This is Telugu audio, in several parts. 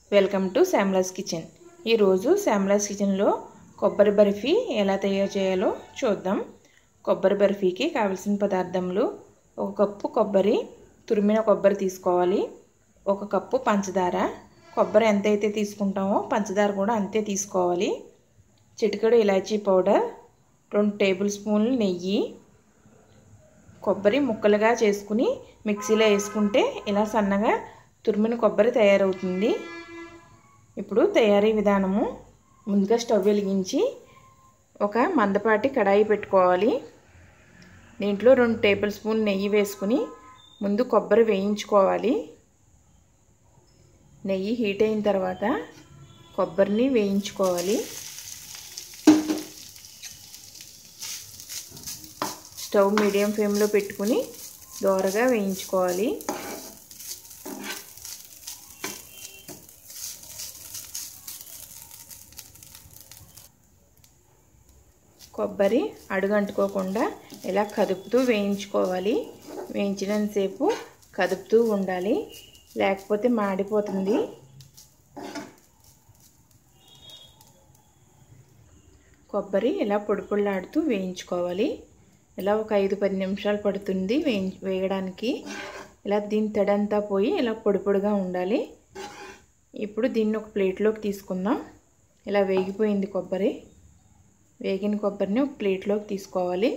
వెల్కమ్ టు శ్యామ్లాస్ కిచెన్ ఈరోజు శ్యామ్లాస్ కిచెన్లో కొబ్బరి బర్ఫీ ఎలా తయారు చేయాలో చూద్దాం కొబ్బరి బర్ఫీకి కావలసిన పదార్థములు ఒక కప్పు కొబ్బరి తురిమిన కొబ్బరి తీసుకోవాలి ఒక కప్పు పంచదార కొబ్బరి ఎంతైతే తీసుకుంటామో పంచదార కూడా అంతే తీసుకోవాలి చిటికెడు ఇలాచీ పౌడర్ రెండు టేబుల్ స్పూన్లు నెయ్యి కొబ్బరి ముక్కలుగా చేసుకుని మిక్సీలో వేసుకుంటే ఇలా సన్నగా తురిమిన కొబ్బరి తయారవుతుంది ఇప్పుడు తయారీ విధానము ముందుగా స్టవ్ వెలిగించి ఒక మందపాటి కడాయి పెట్టుకోవాలి దీంట్లో రెండు టేబుల్ స్పూన్ నెయ్యి వేసుకుని ముందు కొబ్బరి వేయించుకోవాలి నెయ్యి హీట్ అయిన తర్వాత కొబ్బరిని వేయించుకోవాలి స్టవ్ మీడియం ఫ్లేమ్లో పెట్టుకుని దోరగా వేయించుకోవాలి కొబ్బరి అడుగంటుకోకుండా ఇలా కదుపుతూ వేయించుకోవాలి వేయించినంతసేపు కదుపుతూ ఉండాలి లేకపోతే మాడిపోతుంది కొబ్బరి ఇలా పొడి పొడిలాడుతూ వేయించుకోవాలి ఇలా ఒక ఐదు పది నిమిషాలు పడుతుంది వేయి వేయడానికి ఇలా దీని తడంతా పోయి ఇలా పొడి పొడిగా ఉండాలి ఇప్పుడు దీన్ని ఒక ప్లేట్లోకి తీసుకుందాం ఇలా వేగిపోయింది కొబ్బరి వేగిన కొబ్బరిని ఒక ప్లేట్లోకి తీసుకోవాలి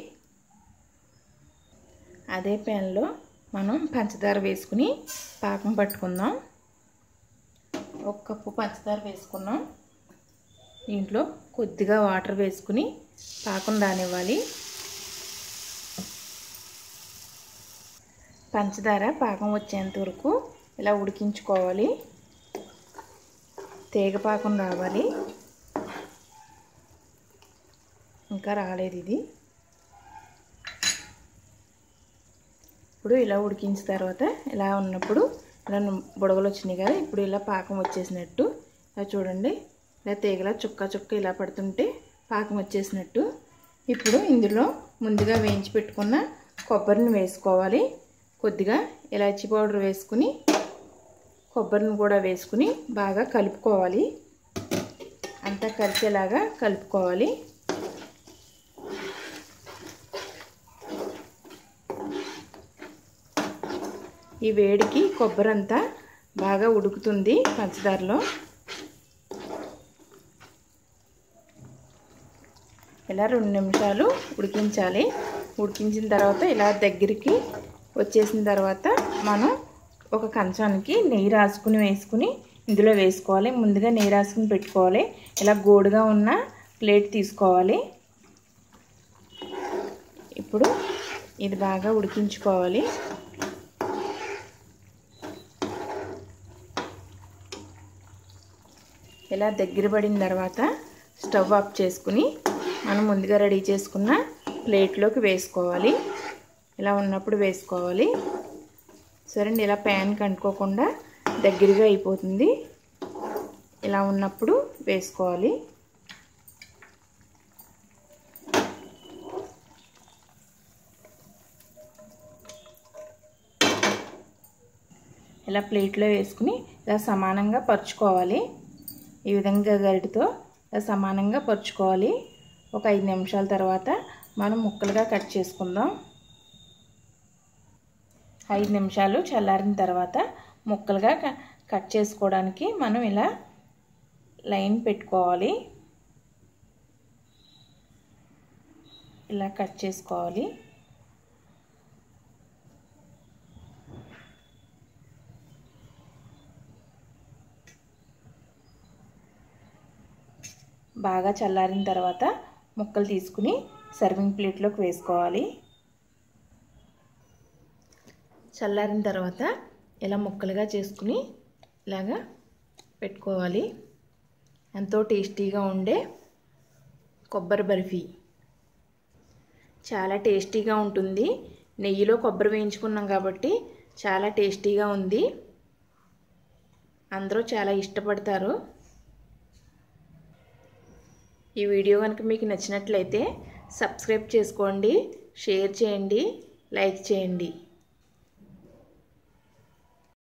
అదే ప్యాన్లో మనం పంచదార వేసుకుని పాకం పట్టుకుందాం ఒక కప్పు పంచదార వేసుకున్నాం దీంట్లో కొద్దిగా వాటర్ వేసుకుని పాకం రానివ్వాలి పంచదార పాకం వచ్చేంత వరకు ఇలా ఉడికించుకోవాలి తీగ పాకం రావాలి ఇంకా రాలేదు ఇది ఇప్పుడు ఇలా ఉడికించిన తర్వాత ఇలా ఉన్నప్పుడు ఇలా బుడగలు వచ్చినాయి కదా ఇప్పుడు ఇలా పాకం వచ్చేసినట్టు ఇలా చూడండి ఇలా తీగల చుక్క చుక్క ఇలా పడుతుంటే పాకం వచ్చేసినట్టు ఇప్పుడు ఇందులో ముందుగా వేయించి పెట్టుకున్న కొబ్బరిని వేసుకోవాలి కొద్దిగా ఇలాచీ పౌడర్ వేసుకుని కొబ్బరిని కూడా వేసుకుని బాగా కలుపుకోవాలి అంతా కలిసేలాగా కలుపుకోవాలి ఈ వేడికి కొబ్బరి అంతా బాగా ఉడుకుతుంది పంచదారలో ఇలా రెండు నిమిషాలు ఉడికించాలి ఉడికించిన తర్వాత ఇలా దగ్గరికి వచ్చేసిన తర్వాత మనం ఒక కంచానికి నెయ్యి రాసుకుని వేసుకుని ఇందులో వేసుకోవాలి ముందుగా నెయ్యి రాసుకుని పెట్టుకోవాలి ఇలా గోడుగా ఉన్న ప్లేట్ తీసుకోవాలి ఇప్పుడు ఇది బాగా ఉడికించుకోవాలి ఇలా దగ్గర పడిన తర్వాత స్టవ్ ఆఫ్ చేసుకుని మనం ముందుగా రెడీ చేసుకున్న ప్లేట్లోకి వేసుకోవాలి ఇలా ఉన్నప్పుడు వేసుకోవాలి సరే ఇలా ప్యాన్కి అంటుకోకుండా దగ్గరగా అయిపోతుంది ఇలా ఉన్నప్పుడు వేసుకోవాలి ఇలా ప్లేట్లో వేసుకుని ఇలా సమానంగా పరుచుకోవాలి ఈ విధంగా గరిటితో ఇలా సమానంగా పరుచుకోవాలి ఒక ఐదు నిమిషాల తర్వాత మనం ముక్కలుగా కట్ చేసుకుందాం ఐదు నిమిషాలు చల్లారిన తర్వాత ముక్కలుగా కట్ చేసుకోవడానికి మనం ఇలా లైన్ పెట్టుకోవాలి ఇలా కట్ చేసుకోవాలి బాగా చల్లారిన తర్వాత ముక్కలు తీసుకుని సర్వింగ్ ప్లేట్లోకి వేసుకోవాలి చల్లారిన తర్వాత ఇలా ముక్కలుగా చేసుకుని ఇలాగా పెట్టుకోవాలి ఎంతో టేస్టీగా ఉండే కొబ్బరి బర్ఫీ చాలా టేస్టీగా ఉంటుంది నెయ్యిలో కొబ్బరి వేయించుకున్నాం కాబట్టి చాలా టేస్టీగా ఉంది అందరూ చాలా ఇష్టపడతారు ఈ వీడియో కనుక మీకు నచ్చినట్లయితే సబ్స్క్రైబ్ చేసుకోండి షేర్ చేయండి లైక్ చేయండి